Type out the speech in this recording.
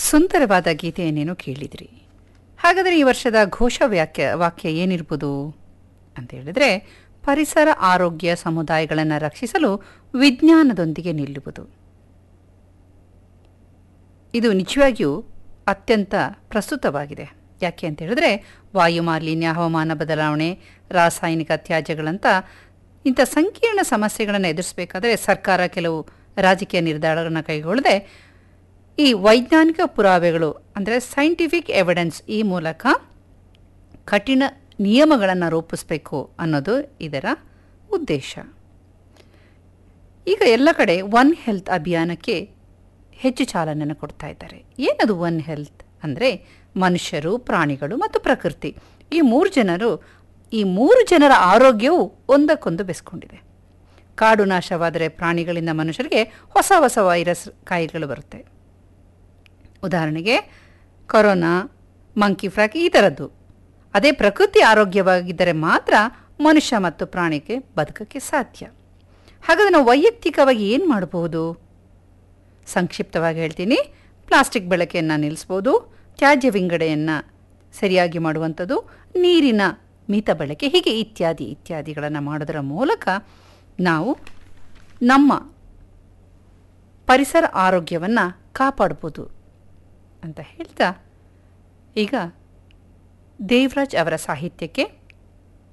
ಸುಂದರವಾದ ಗೀತೆಯನ್ನೇನೋ ಕೇಳಿದ್ರಿ ಹಾಗಾದರೆ ಈ ವರ್ಷದ ಘೋಷ ವ್ಯಾಖ್ಯ ವಾಕ್ಯ ಏನಿರ್ಬೋದು ಅಂತ ಹೇಳಿದ್ರೆ ಪರಿಸರ ಆರೋಗ್ಯ ಸಮುದಾಯಗಳನ್ನು ರಕ್ಷಿಸಲು ವಿಜ್ಞಾನದೊಂದಿಗೆ ನಿಲ್ಲುವುದು ಇದು ನಿಜವಾಗಿಯೂ ಅತ್ಯಂತ ಪ್ರಸ್ತುತವಾಗಿದೆ ಯಾಕೆ ಅಂತ ಹೇಳಿದ್ರೆ ವಾಯು ಮಾಲಿನ್ಯ ಹವಾಮಾನ ಬದಲಾವಣೆ ರಾಸಾಯನಿಕ ತ್ಯಾಜ್ಯಗಳಂಥ ಇಂಥ ಸಂಕೀರ್ಣ ಸಮಸ್ಯೆಗಳನ್ನು ಎದುರಿಸಬೇಕಾದ್ರೆ ಸರ್ಕಾರ ಕೆಲವು ರಾಜಕೀಯ ನಿರ್ಧಾರಗಳನ್ನು ಕೈಗೊಳ್ಳದೆ ಈ ವೈಜ್ಞಾನಿಕ ಪುರಾವೆಗಳು ಅಂದರೆ ಸೈಂಟಿಫಿಕ್ ಎವಿಡೆನ್ಸ್ ಈ ಮೂಲಕ ಕಠಿಣ ನಿಯಮಗಳನ್ನು ರೂಪಿಸಬೇಕು ಅನ್ನೋದು ಇದರ ಉದ್ದೇಶ ಈಗ ಎಲ್ಲ ಕಡೆ ಒನ್ ಹೆಲ್ತ್ ಅಭಿಯಾನಕ್ಕೆ ಹೆಚ್ಚು ಚಾಲನೆಯನ್ನು ಕೊಡ್ತಾ ಇದ್ದಾರೆ ಏನದು ಒನ್ ಹೆಲ್ತ್ ಅಂದರೆ ಮನುಷ್ಯರು ಪ್ರಾಣಿಗಳು ಮತ್ತು ಪ್ರಕೃತಿ ಈ ಮೂರು ಜನರು ಈ ಮೂರು ಜನರ ಆರೋಗ್ಯವು ಒಂದಕ್ಕೊಂದು ಬೆಸ್ಕೊಂಡಿದೆ ಕಾಡು ನಾಶವಾದರೆ ಪ್ರಾಣಿಗಳಿಂದ ಮನುಷ್ಯರಿಗೆ ಹೊಸ ಹೊಸ ವೈರಸ್ ಕಾಯಿಲೆಗಳು ಬರುತ್ತೆ ಉದಾಹರಣೆಗೆ ಕೊರೋನಾ ಮಂಕಿ ಫ್ರಾಕ್ ಈ ಥರದ್ದು ಅದೇ ಪ್ರಕೃತಿ ಆರೋಗ್ಯವಾಗಿದ್ದರೆ ಮಾತ್ರ ಮನುಷ್ಯ ಮತ್ತು ಪ್ರಾಣಿಗೆ ಬದುಕಕ್ಕೆ ಸಾಧ್ಯ ಹಾಗಾದರೆ ನಾವು ವೈಯಕ್ತಿಕವಾಗಿ ಏನು ಮಾಡಬಹುದು ಸಂಕ್ಷಿಪ್ತವಾಗಿ ಹೇಳ್ತೀನಿ ಪ್ಲಾಸ್ಟಿಕ್ ಬಳಕೆಯನ್ನು ನಿಲ್ಲಿಸ್ಬೋದು ತ್ಯಾಜ್ಯ ವಿಂಗಡೆಯನ್ನು ಸರಿಯಾಗಿ ಮಾಡುವಂಥದ್ದು ನೀರಿನ ಮಿತ ಬಳಕೆ ಹೀಗೆ ಇತ್ಯಾದಿ ಇತ್ಯಾದಿಗಳನ್ನು ಮಾಡೋದರ ಮೂಲಕ ನಾವು ನಮ್ಮ ಪರಿಸರ ಆರೋಗ್ಯವನ್ನು ಕಾಪಾಡ್ಬೋದು ಅಂತ ಹೇಳ್ತಾ ಈಗ ದೇವರಾಜ್ ಅವರ ಸಾಹಿತ್ಯಕ್ಕೆ